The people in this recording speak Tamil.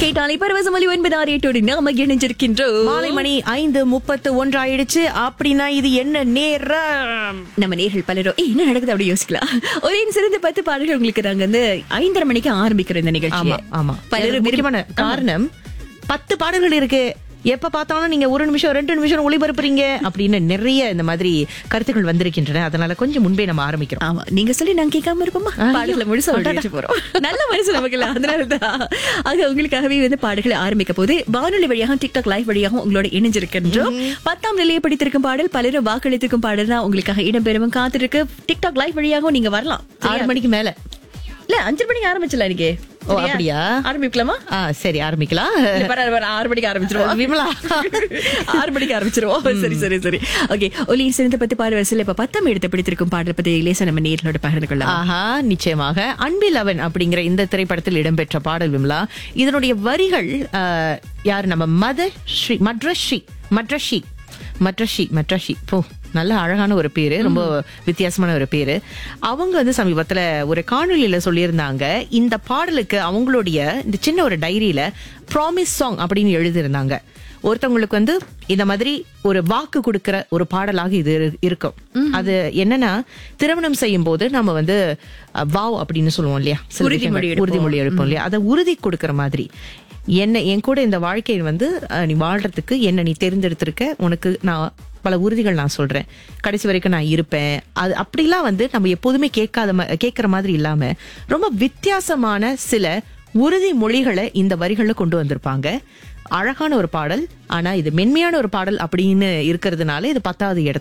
கேட்டாலே பரவசம் ஒலி ஒன்பது ஆறு எட்டோடு நாம இணைஞ்சிருக்கின்றோம் மாலை மணி ஐந்து முப்பத்து ஒன்று ஆயிடுச்சு அப்படின்னா இது என்ன நேரம் நம்ம நேர்கள் பலரும் "ஏய், என்ன நடக்குது அப்படி யோசிக்கலாம் ஒரே சிறந்த பத்து பாடல்கள் உங்களுக்கு நாங்க வந்து ஐந்தரை மணிக்கு ஆரம்பிக்கிறோம் இந்த நிகழ்ச்சி ஆமா ஆமா பலரும் பலரும் முக்கியமான காரணம் பத்து பாடல்கள் இருக்கு எப்ப பார்த்தாலும் நீங்க ஒரு நிமிஷம் ரெண்டு நிமிஷம் ஒளிபரப்புறீங்க அப்படின்னு நிறைய இந்த மாதிரி கருத்துக்கள் வந்திருக்கின்றன அதனால கொஞ்சம் முன்பே நம்ம ஆரம்பிக்கிறோம் ஆமா நீங்க சொல்லி நாங்க கேட்காம இருப்போமா ஐயோ. பாடல்களை முழுசா வடிச்சு போறோம் நல்ல மனசு நமக்கு இல்ல அதனாலதான் ஆக உங்களுக்காகவே வந்து பாடல்களை ஆரம்பிக்க போது வானொலி வழியாக டிக்டாக் லைவ் வழியாக உங்களோட இணைஞ்சிருக்கின்றோம் பத்தாம் நிலையை படித்திருக்கும் பாடல் பலரும் வாக்களித்திருக்கும் பாடல் தான் உங்களுக்காக இடம்பெறும் காத்திருக்கு டிக்டாக் லைவ் வழியாகவும் நீங்க வரலாம் ஆறு மணிக்கு மேல இல்ல அஞ்சு மணிக்கு ஆரம்பிச்சல இன்னைக்கு ஓ, சரியா? அப்படியா? ஆரம்பிக்கலாமா ஆ சரி ஆரம்பிக்கலாம் இல்ல, பரவாயில்ல, பரவாயில்ல, ஆறு மணிக்கு ஆரம்பிச்சிருவோம் விமலா ஆறு மணிக்கு ஆரம்பிச்சிருவோம் சரி சரி சரி ஓகே ஒலி சிறந்த பத்து பாடல் வரிசையில் இப்ப பத்தாம் இடத்தை பிடித்திருக்கும் பாடல் பத்தி லேசா நம்ம நேர்களோட பகிர்ந்து கொள்ளலாம் ஆஹா நிச்சயமாக அன்பில் அவன் அப்படிங்கிற இந்த திரைப்படத்தில் இடம்பெற்ற பாடல் விமலா இதனுடைய வரிகள் ஆஹ், யார் நம்ம மத ஸ்ரீ மட்ரஸ்ரீ மட்ரஷி மட்ரஷி மட்ரஷி போ நல்ல அழகான ஒரு பேரு ரொம்ப வித்தியாசமான ஒரு பேரு அவங்க வந்து சமீபத்துல ஒரு காணொளியில சொல்லியிருந்தாங்க இந்த பாடலுக்கு அவங்களுடைய இந்த சின்ன ஒரு டைரியில ப்ராமிஸ் சாங் அப்படின்னு எழுதியிருந்தாங்க ஒருத்தவங்களுக்கு வந்து இந்த மாதிரி ஒரு வாக்கு கொடுக்கிற ஒரு பாடலாக இது இரு- இருக்கும் அது என்னன்னா திருமணம் செய்யும் போது நம்ம வந்து அஹ், வாவ் அப்படின்னு சொல்லுவோம் இல்லையா சில உறுதிமொழி விஷயங்கள், எடுப்போம். உறுதிமொழி எடுப்போம் இல்லையா அதை உறுதி கொடுக்கிற மாதிரி என்ன என் கூட இந்த வாழ்க்கையை வந்து அஹ், நீ வாழ்றதுக்கு என்ன நீ தேர்ந்தெடுத்திருக்க உனக்கு நான் பல உறுதிகள் நான் சொல்றேன் கடைசி வரைக்கும் நான் இருப்பேன் அது அப்படிலாம் வந்து நம்ம எப்போதுமே கேட்காத ம- கேட்கிற மாதிரி இல்லாம ரொம்ப வித்தியாசமான சில உறுதிமொழிகளை இந்த வரிகள்ல கொண்டு வந்திருப்பாங்க அழகான ஒரு பாடல் ஆனா இது மென்மையான ஒரு பாடல் அப்படின்னு இருக்கிறதுனால இது பத்தாவது இடத்துல